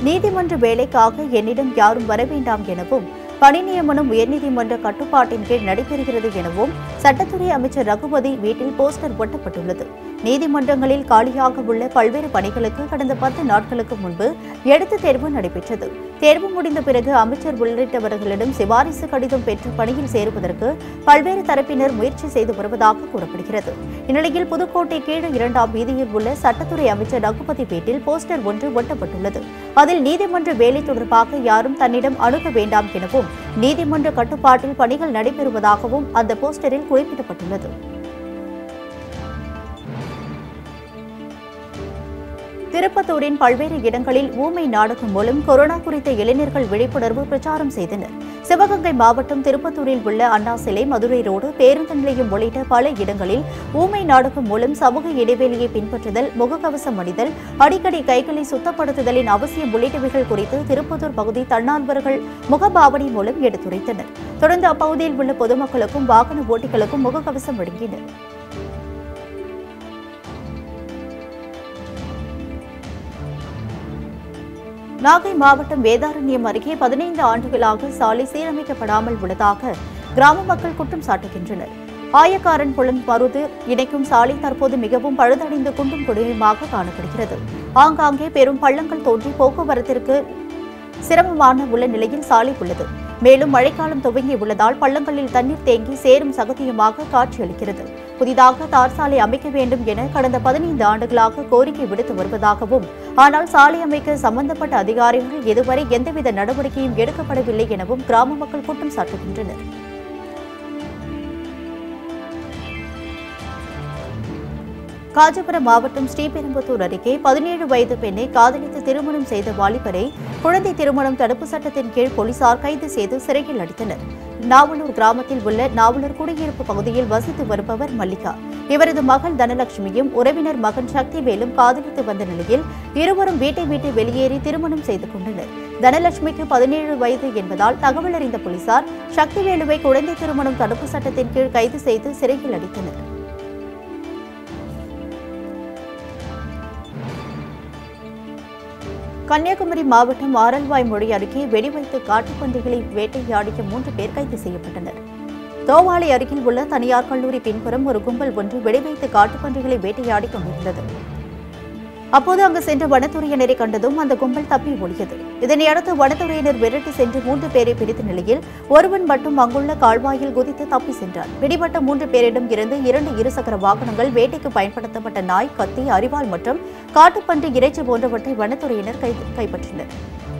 நீதிமன்ற வேலைக்காக என்னிடம் யாரும் வர வேண்டாம் எனவும் பணி நியமனம் உயர்நீதிமன்ற கட்டுப்பாட்டின் கீழ் நடைபெறுகிறது எனவும் சட்டத்துறை அமைச்சர் ரகுபதி வீட்டில் போஸ்டர் ஒட்டப்பட்டுள்ளது நீதிமன்றங்களில் காலியாக உள்ள பல்வேறு பணிகளுக்கு கடந்த பத்து நாட்களுக்கு முன்பு எழுத்து தேர்வு நடைபெற்றது தேர்வு முடிந்த பிறகு அமைச்சர் உள்ளிட்டவர்களிடம் சிபாரிசு கடிதம் பெற்று பணியில் சேருவதற்கு பல்வேறு தரப்பினர் முயற்சி செய்து வருவதாக கூறப்படுகிறது இந்நிலையில் புதுக்கோட்டை கீழ இரண்டாம் வீதியில் உள்ள சட்டத்துறை அமைச்சர் ரகுபதி வீட்டில் போஸ்டர் ஒன்று ஒட்டப்பட்டுள்ளது அதில் நீதிமன்ற வேலை தொடர்பாக யாரும் தன்னிடம் அணுக வேண்டாம் எனவும் நீதிமன்ற கட்டுப்பாட்டில் பணிகள் நடைபெறுவதாகவும் அந்த போஸ்டரில் குறிப்பிடப்பட்டுள்ளது திருப்பத்தூரின் பல்வேறு இடங்களில் ஊமை நாடகம் மூலம் கொரோனா குறித்த இளைஞர்கள் விழிப்புணர்வு பிரச்சாரம் செய்தனர் சிவகங்கை மாவட்டம் திருப்பத்தூரில் உள்ள அண்ணா சிலை மதுரை ரோடு பேருந்து நிலையம் உள்ளிட்ட பல இடங்களில் ஊமை நாடகம் மூலம் சமூக இடைவெளியை பின்பற்றுதல் முகக்கவசம் அணிதல் அடிக்கடி கைகளை சுத்தப்படுத்துதலின் அவசியம் உள்ளிட்டவைகள் குறித்து திருப்பத்தூர் பகுதி தன்னார்வர்கள் முகபாவனை மூலம் எடுத்துரைத்தனர் தொடர்ந்து அப்பகுதியில் உள்ள பொதுமக்களுக்கும் வாகன ஓட்டிகளுக்கும் முகக்கவசம் வழங்கினர் நாகை மாவட்டம் வேதாரண்யம் அருகே பதினைந்து ஆண்டுகளாக சாலை சீரமைக்கப்படாமல் உள்ளதாக கிராம மக்கள் குற்றம் சாட்டுகின்றனர் ஆயக்காரன் புலன் மருது இணைக்கும் சாலை தற்போது மிகவும் பழுதடைந்து குண்டும் குடியுமாக காணப்படுகிறது ஆங்காங்கே பெரும் பள்ளங்கள் தோன்றி போக்குவரத்திற்கு சிரமமான உள்ள நிலையில் சாலை உள்ளது மேலும் மழைக்காலம் துவங்கி உள்ளதால் பள்ளங்களில் தண்ணீர் தேங்கி சேரும் சகதியுமாக காட்சியளிக்கிறது புதிதாக தார் சாலை அமைக்க வேண்டும் என கடந்த பதினைந்து ஆண்டுகளாக கோரிக்கை விடுத்து வருவதாகவும் ஆனால் சாலை அமைக்க சம்பந்தப்பட்ட அதிகாரிகள் இதுவரை எந்தவித நடவடிக்கையும் எடுக்கப்படவில்லை எனவும் கிராம மக்கள் குற்றம் சாட்டுகின்றனர் காஞ்சிபுரம் மாவட்டம் ஸ்ரீபெரும்புத்தூர் அருகே பதினேழு வயது பெண்ணை காதலித்து திருமணம் செய்த வாலிபரை குழந்தை திருமணம் தடுப்பு சட்டத்தின் கீழ் போலீசார் கைது செய்து சிறையில் அடைத்தனர் நாவலூர் கிராமத்தில் உள்ள நாவலூர் குடியிருப்பு பகுதியில் வசித்து வருபவர் மல்லிகா இவரது மகள் தனலட்சுமியும் உறவினர் மகன் சக்திவேலும் காதலித்து வந்த நிலையில் இருவரும் வீட்டை விட்டு வெளியேறி திருமணம் செய்து கொண்டனர் தனலட்சுமிக்கு பதினேழு வயது என்பதால் தகவல் அறிந்த போலீசார் சக்திவேலுவை குழந்தை திருமணம் தடுப்பு சட்டத்தின் கீழ் கைது செய்து சிறையில் அடைத்தனர் கன்னியாகுமரி மாவட்டம் ஆரல்வாய் மொழி அருகே வெடிவைத்து காட்டுப்பன்றிகளை வேட்டையாடிய மூன்று பேர் கைது செய்யப்பட்டனர் தோவாளை அருகில் உள்ள தனியார் கல்லூரி பின்புறம் ஒரு கும்பல் ஒன்று வெடிவைத்து காட்டுப்பன்றிகளை வேட்டையாடி கொண்டிருந்தது அப்போது அங்கு சென்ற வனத்துறையினரை கண்டதும் அந்த கும்பல் தப்பி ஓடியது இதனையடுத்து வனத்துறையினர் விரட்டி சென்று மூன்று பேரை பிடித்த நிலையில் ஒருவன் மட்டும் அங்குள்ள கால்வாயில் குதித்து தப்பி சென்றார் பிடிபட்ட மூன்று பேரிடம் இருந்து இரண்டு இருசக்கர வாகனங்கள் வேட்டைக்கு பயன்படுத்தப்பட்ட நாய் கத்தி அரிவாள் மற்றும் காட்டுப்பன்றி இறைச்சி போன்றவற்றை வனத்துறையினர் கைது- கைப்பற்றினர்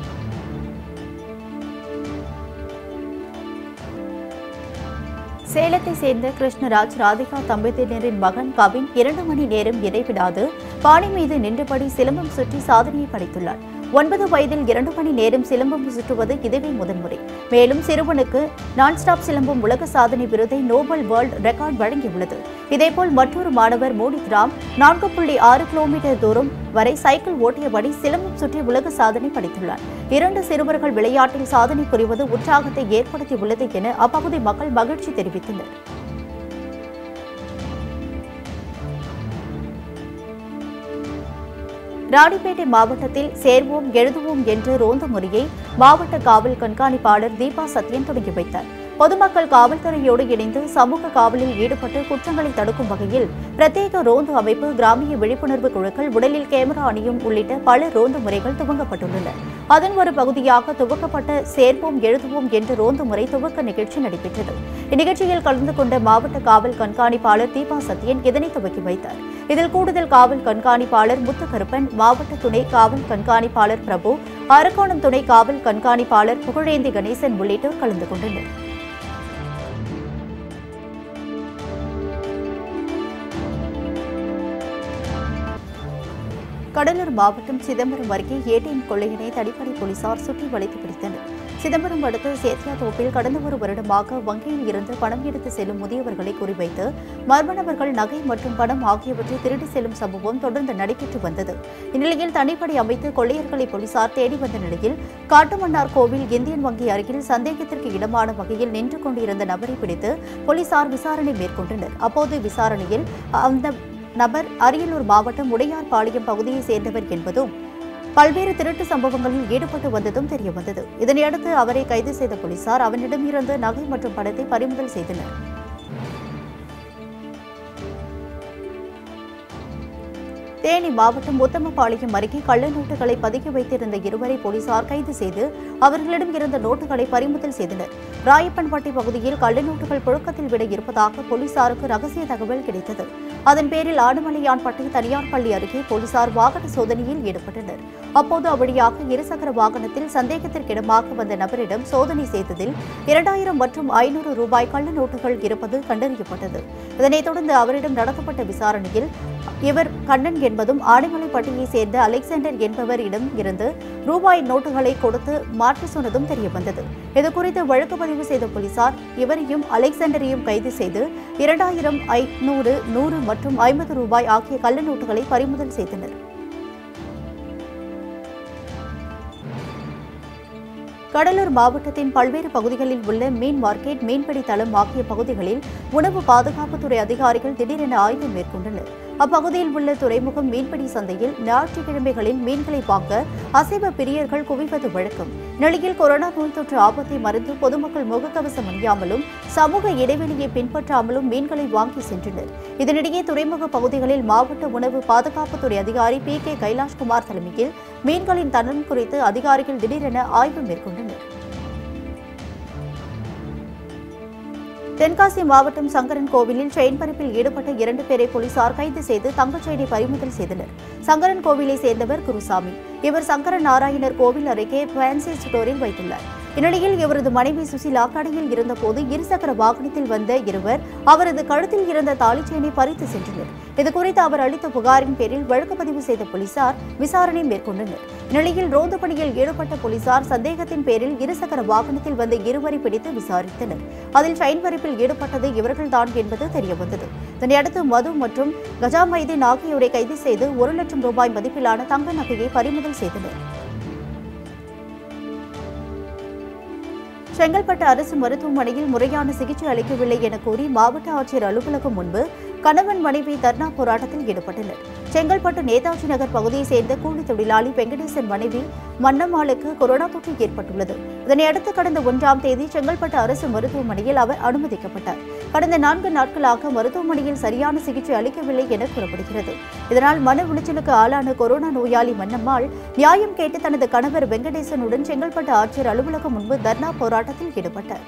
சேலத்தை சேர்ந்த கிருஷ்ணராஜ் ராதிகா தம்பதியினரின் மகன் கவின் இரண்டு மணி நேரம் இடைவிடாது பானை மீது நின்றபடி சிலம்பம் சுற்றி சாதனையை படைத்துள்ளார் ஒன்பது வயதில் இரண்டு மணி நேரம் சிலம்பம் சுற்றுவது இதுவே முதன்முறை மேலும் சிறுவனுக்கு நான் ஸ்டாப் சிலம்பம் உலக சாதனை விருதை நோபல் வேர்ல்ட் ரெக்கார்ட் வழங்கியுள்ளது இதேபோல் மற்றொரு மாணவர் மோனித் ராம் நான்கு புள்ளி ஆறு கிலோமீட்டர் தூரம் வரை சைக்கிள் ஓட்டியபடி சிலம்பம் சுற்றி உலக சாதனை படைத்துள்ளார் இரண்டு சிறுவர்கள் விளையாட்டில் சாதனை புரிவது உற்சாகத்தை ஏற்படுத்தியுள்ளது என அப்பகுதி மக்கள் மகிழ்ச்சி தெரிவித்தனர் ராணிப்பேட்டை மாவட்டத்தில் சேர்வோம் எழுதுவோம் என்ற ரோந்து முறையை மாவட்ட காவல் கண்காணிப்பாளர் தீபா சத்யன் தொடங்கி வைத்தார் பொதுமக்கள் காவல்துறையோடு இணைந்து சமூக காவலில் ஈடுபட்டு குற்றங்களை தடுக்கும் வகையில் பிரத்யேக ரோந்து அமைப்பு கிராமிய விழிப்புணர்வு குழுக்கள் உடலில் கேமரா அணியும் உள்ளிட்ட பல ரோந்து முறைகள் துவங்கப்பட்டுள்ளன அதன் ஒரு பகுதியாக துவக்கப்பட்ட சேர்ப்போம் எழுதுவோம் என்ற ரோந்து முறை துவக்க நிகழ்ச்சி நடைபெற்றது இந்நிகழ்ச்சியில் கலந்து கொண்ட மாவட்ட காவல் கண்காணிப்பாளர் தீபா சத்யன் இதனை துவக்கி வைத்தார் இதில் கூடுதல் காவல் கண்காணிப்பாளர் முத்துக்கருப்பன் மாவட்ட துணை காவல் கண்காணிப்பாளர் பிரபு அரக்கோணம் துணை காவல் கண்காணிப்பாளர் புகழேந்தி கணேசன் உள்ளிட்டோர் கலந்து கொண்டனர் கடலூர் மாவட்டம் சிதம்பரம் அருகே ஏடிஎம் கொள்ளையினை தனிப்படை போலீசார் சுற்றி வளைத்து பிடித்தனர் சிதம்பரம் அடுத்த சேத்தியாத்தோப்பில் கடந்த ஒரு வருடமாக வங்கியில் இருந்து பணம் எடுத்து செல்லும் முதியவர்களை குறிவைத்து மர்ம நபர்கள் நகை மற்றும் பணம் ஆகியவற்றை திருடி செல்லும் சம்பவம் தொடர்ந்து நடைபெற்று வந்தது இந்நிலையில் தனிப்படை அமைத்து கொள்ளையர்களை போலீசார் தேடி வந்த நிலையில் காட்டுமன்னார் கோவில் இந்தியன் வங்கி அருகில் சந்தேகத்திற்கு இடமான வகையில் நின்று கொண்டிருந்த நபரை பிடித்து போலீசார் விசாரணை மேற்கொண்டனர் அப்போது விசாரணையில் அந்த நபர் அரியலூர் மாவட்டம் உடையார்பாளையம் பகுதியைச் சேர்ந்தவர் என்பதும் பல்வேறு திருட்டு சம்பவங்களில் ஈடுபட்டு வந்ததும் தெரியவந்தது இதனையடுத்து அவரை கைது செய்த போலீசார் அவனிடமிருந்து நகை மற்றும் பணத்தை பறிமுதல் செய்தனர் தேனி மாவட்டம் உத்தமபாளையம் அருகே கள்ள நோட்டுகளை பதுக்கி வைத்திருந்த இருவரை போலீசார் கைது செய்து அவர்களிடம் இருந்த நோட்டுகளை பறிமுதல் செய்தனர் ராயப்பன்பட்டி பகுதியில் கள்ள நோட்டுகள் புழக்கத்தில் விட இருப்பதாக போலீசாருக்கு ரகசிய தகவல் கிடைத்தது அதன் பேரில் ஆடுமலையான்பட்டி தனியார் பள்ளி அருகே போலீசார் வாகன சோதனையில் ஈடுபட்டனர் அப்போது அவ்வழியாக இருசக்கர வாகனத்தில் சந்தேகத்திற்கிடமாக வந்த நபரிடம் சோதனை செய்ததில் இரண்டாயிரம் மற்றும் ஐநூறு ரூபாய் கள்ள நோட்டுகள் இருப்பது கண்டறியப்பட்டது இதனைத் தொடர்ந்து அவரிடம் நடத்தப்பட்ட விசாரணையில் இவர் கண்ணன் என்பதும் ஆனைமலைப்பட்டியைச் சேர்ந்த அலெக்சாண்டர் என்பவரிடம் இருந்து ரூபாய் நோட்டுகளை கொடுத்து மாற்றி சொன்னதும் தெரியவந்தது இதுகுறித்து வழக்கு பதிவு செய்த போலீசார் இவரையும் அலெக்சாண்டரையும் கைது செய்து இரண்டாயிரம் ஐநூறு நூறு மற்றும் ஐம்பது ரூபாய் ஆகிய கள்ள நோட்டுகளை பறிமுதல் செய்தனர் கடலூர் மாவட்டத்தின் பல்வேறு பகுதிகளில் உள்ள மீன் மார்க்கெட் மீன்பிடி தளம் ஆகிய பகுதிகளில் உணவு பாதுகாப்புத்துறை அதிகாரிகள் திடீரென ஆய்வு மேற்கொண்டனர் அப்பகுதியில் உள்ள துறைமுகம் மீன்பிடி சந்தையில் ஞாயிற்றுக்கிழமைகளில் மீன்களை வாங்க அசைவ பிரியர்கள் குவிவது வழக்கம் நிலையில் கொரோனா நோய் தொற்று ஆபத்தை மறந்து பொதுமக்கள் முகக்கவசம் அணியாமலும் சமூக இடைவெளியை பின்பற்றாமலும் மீன்களை வாங்கி சென்றனர் இதனிடையே துறைமுக பகுதிகளில் மாவட்ட உணவு பாதுகாப்புத்துறை அதிகாரி பி கே கைலாஷ்குமார் தலைமையில் மீன்களின் தரம் குறித்து அதிகாரிகள் திடீரென ஆய்வு மேற்கொண்டனர் தென்காசி மாவட்டம் சங்கரன் கோவிலில் செயின் பறிப்பில் ஈடுபட்ட இரண்டு பேரை போலீசார் கைது செய்து தங்கச் செயினை பறிமுதல் செய்தனர் சங்கரன் கோவிலை சேர்ந்தவர் குருசாமி இவர் சங்கர நாராயணர் கோவில் அருகே ஃபேன்சி ஸ்டோரில் வைத்துள்ளார் இந்நிலையில் இவரது மனைவி சுசிலா கடையில் இருந்தபோது இருசக்கர வாகனத்தில் வந்த இருவர் அவரது கழுத்தில் இருந்த தாலிச் செயினை பறித்து சென்றனர் இதுகுறித்து அவர் அளித்த புகாரின் பேரில் வழக்கு பதிவு செய்த போலீசார் விசாரணை மேற்கொண்டனர் இந்நிலையில் ரோந்து பணியில் ஈடுபட்ட போலீசார் சந்தேகத்தின் பேரில் இருசக்கர வாகனத்தில் வந்த இருவரை பிடித்து விசாரித்தனர் அதில் செயின் பறிப்பில் ஈடுபட்டது இவர்கள்தான் என்பது தெரியவந்தது இதனையடுத்து மது மற்றும் கஜா மைதீன் ஆகியோரை கைது செய்து ஒரு லட்சம் ரூபாய் மதிப்பிலான தங்க நகையை பறிமுதல் செய்தனர் செங்கல்பட்டு அரசு மருத்துவமனையில் முறையான சிகிச்சை அளிக்கவில்லை என கூறி மாவட்ட ஆட்சியர் அலுவலகம் முன்பு கணவன் மனைவி தர்ணா போராட்டத்தில் ஈடுபட்டனர் செங்கல்பட்டு நேதாஜி நகர் பகுதியைச் சேர்ந்த கூலி தொழிலாளி வெங்கடேசன் மனைவி மன்னம்மாளுக்கு கொரோனா தொற்று ஏற்பட்டுள்ளது இதனையடுத்து கடந்த ஒன்றாம் தேதி செங்கல்பட்டு அரசு மருத்துவமனையில் அவர் அனுமதிக்கப்பட்டார் கடந்த நான்கு நாட்களாக மருத்துவமனையில் சரியான சிகிச்சை அளிக்கவில்லை என கூறப்படுகிறது இதனால் மன உளைச்சலுக்கு ஆளான கொரோனா நோயாளி மன்னம்மாள் நியாயம் கேட்டு தனது கணவர் வெங்கடேசனுடன் செங்கல்பட்டு ஆட்சியர் அலுவலகம் முன்பு தர்ணா போராட்டத்தில் ஈடுபட்டார்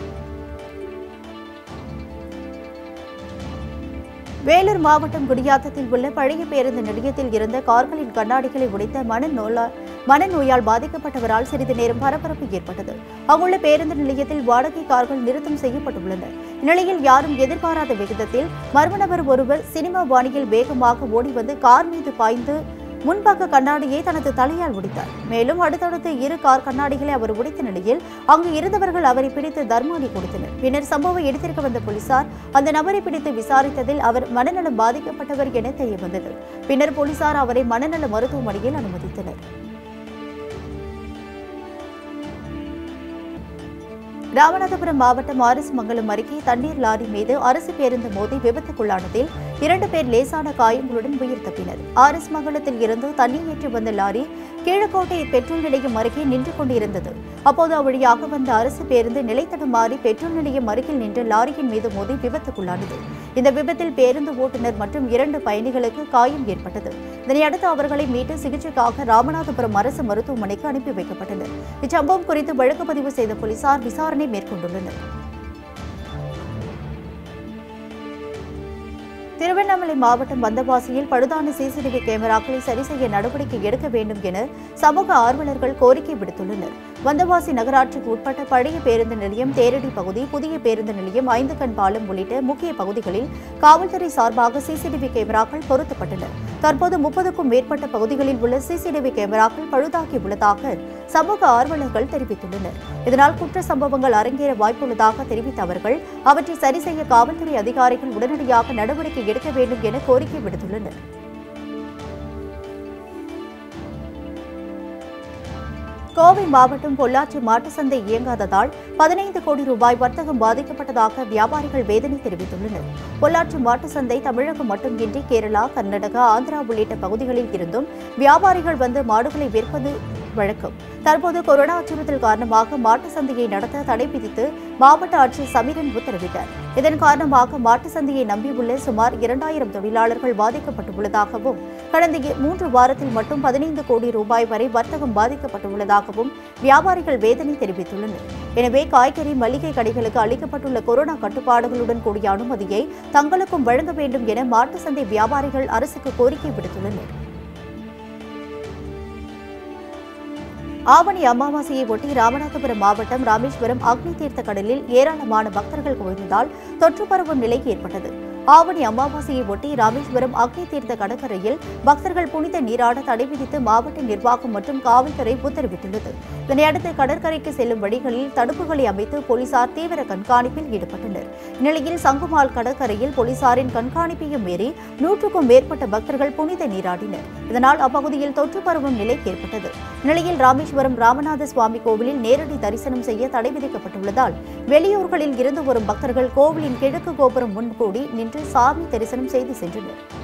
வேலூர் மாவட்டம் குடியாத்தத்தில் உள்ள பழைய பேருந்து நிலையத்தில் இருந்த கார்களின் கண்ணாடிகளை உடைத்த மனநோலா மனநோயால் பாதிக்கப்பட்டவரால் சிறிது நேரம் பரபரப்பு ஏற்பட்டது அங்குள்ள பேருந்து நிலையத்தில் வாடகை கார்கள் நிறுத்தம் செய்யப்பட்டுள்ளன இந்நிலையில் யாரும் எதிர்பாராத விகிதத்தில் மர்ம நபர் ஒருவர் சினிமா பாணியில் வேகமாக ஓடி வந்து கார் மீது பாய்ந்து முன்பக்க கண்ணாடியை தனது தலையால் உடைத்தார் மேலும் அடுத்தடுத்து இரு கார் கண்ணாடிகளை அவர் உடைத்த நிலையில் அங்கு இருந்தவர்கள் அவரை பிடித்து தர்மானி கொடுத்தனர் பின்னர் சம்பவ இடத்திற்கு வந்த போலீசார் அந்த நபரை பிடித்து விசாரித்ததில் அவர் மனநலம் பாதிக்கப்பட்டவர் என தெரியவந்தது பின்னர் போலீசார் அவரை மனநல மருத்துவமனையில் அனுமதித்தனர் ராமநாதபுரம் மாவட்டம் ஆரிஸ் மங்கலம் அருகே தண்ணீர் லாரி மீது அரசு பேருந்து மோதி விபத்துக்குள்ளானதில் இரண்டு பேர் லேசான காயங்களுடன் உயிர் தப்பினர் ஆரிஸ் மங்கலத்தில் இருந்து தண்ணீர் ஏற்றி வந்த லாரி கீழக்கோட்டை பெட்ரோல் நிலையம் அருகே நின்று கொண்டிருந்தது அப்போது அவ்வழியாக வந்த அரசு பேருந்து நிலைத்தடுமாறி பெட்ரோல் நிலையம் அருகில் நின்ற லாரியின் மீது மோதி விபத்துக்குள்ளானது இந்த விபத்தில் பேருந்து ஓட்டுநர் மற்றும் இரண்டு பயணிகளுக்கு காயம் ஏற்பட்டது இதனையடுத்து அவர்களை மீட்டு சிகிச்சைக்காக ராமநாதபுரம் அரசு மருத்துவமனைக்கு அனுப்பி வைக்கப்பட்டனர் இச்சம்பவம் குறித்து வழக்கு பதிவு செய்த போலீசார் விசாரணை மேற்கொண்டுள்ளனர் திருவண்ணாமலை மாவட்டம் வந்தவாசியில் பழுதான சிசிடிவி கேமராக்களை சரி செய்ய நடவடிக்கை எடுக்க வேண்டும் என சமூக ஆர்வலர்கள் கோரிக்கை விடுத்துள்ளனர் வந்தவாசி நகராட்சிக்கு உட்பட்ட பழைய பேருந்து நிலையம் தேரடி பகுதி புதிய பேருந்து நிலையம் ஐந்து கண் பாலம் உள்ளிட்ட முக்கிய பகுதிகளில் காவல்துறை சார்பாக சிசிடிவி கேமராக்கள் பொருத்தப்பட்டன தற்போது முப்பதுக்கும் மேற்பட்ட பகுதிகளில் உள்ள சிசிடிவி கேமராக்கள் பழுதாகி உள்ளதாக சமூக ஆர்வலர்கள் தெரிவித்துள்ளனர் இதனால் குற்ற சம்பவங்கள் அரங்கேற வாய்ப்புள்ளதாக தெரிவித்த அவர்கள் அவற்றை சரி செய்ய காவல்துறை அதிகாரிகள் உடனடியாக நடவடிக்கை எடுக்க வேண்டும் என கோரிக்கை விடுத்துள்ளனர் கோவை மாவட்டம் பொள்ளாச்சி மாட்டு சந்தை இயங்காததால் பதினைந்து கோடி ரூபாய் வர்த்தகம் பாதிக்கப்பட்டதாக வியாபாரிகள் வேதனை தெரிவித்துள்ளனர் பொள்ளாச்சி மாட்டு சந்தை தமிழகம் மட்டுமின்றி கேரளா கர்நாடகா ஆந்திரா உள்ளிட்ட பகுதிகளில் இருந்தும் வியாபாரிகள் வந்து மாடுகளை விற்பது வழக்கம் தற்போது கொரோனா அச்சுறுத்தல் காரணமாக மாட்டு சந்தையை நடத்த தடை விதித்து மாவட்ட ஆட்சியர் சமீரன் உத்தரவிட்டார் இதன் காரணமாக மாட்டு சந்தையை நம்பியுள்ள சுமார் இரண்டாயிரம் தொழிலாளர்கள் பாதிக்கப்பட்டுள்ளதாகவும் கடந்த இ- மூன்று வாரத்தில் மட்டும் பதினைந்து கோடி ரூபாய் வரை வர்த்தகம் பாதிக்கப்பட்டுள்ளதாகவும் வியாபாரிகள் வேதனை தெரிவித்துள்ளனர் எனவே காய்கறி மளிகை கடைகளுக்கு அளிக்கப்பட்டுள்ள கொரோனா கட்டுப்பாடுகளுடன் கூடிய அனுமதியை தங்களுக்கும் வழங்க வேண்டும் என மாட்டு சந்தை வியாபாரிகள் அரசுக்கு கோரிக்கை விடுத்துள்ளனர் ஆவணி அமாவாசையை ஒட்டி ராமநாதபுரம் மாவட்டம் ராமேஸ்வரம் அக்னி தீர்த்த கடலில் ஏராளமான பக்தர்கள் குவிந்ததால் தொற்று பரவும் நிலை ஏற்பட்டது ஆவணி அமாவாசையை ஒட்டி ராமேஸ்வரம் அக்னி தீர்த்த கடற்கரையில் பக்தர்கள் புனித நீராட தடை விதித்து மாவட்ட நிர்வாகம் மற்றும் காவல்துறை உத்தரவிட்டுள்ளது இதனையடுத்து கடற்கரைக்கு செல்லும் வழிகளில் தடுப்புகளை அமைத்து போலீசார் தீவிர கண்காணிப்பில் ஈடுபட்டனர் இந்நிலையில் சங்குமால் கடற்கரையில் போலீசாரின் கண்காணிப்பையும் மீறி நூற்றுக்கும் மேற்பட்ட பக்தர்கள் புனித நீராடினர் இதனால் அப்பகுதியில் தொற்று பரவும் நிலை ஏற்பட்டது இந்நிலையில் ராமேஸ்வரம் ராமநாத சுவாமி கோவிலில் நேரடி தரிசனம் செய்ய தடை விதிக்கப்பட்டுள்ளதால் வெளியூர்களில் இருந்து வரும் பக்தர்கள் கோவிலின் கிழக்கு கோபுரம் முன் கூடி நின்று சாமி தரிசனம் செய்து சென்றனர்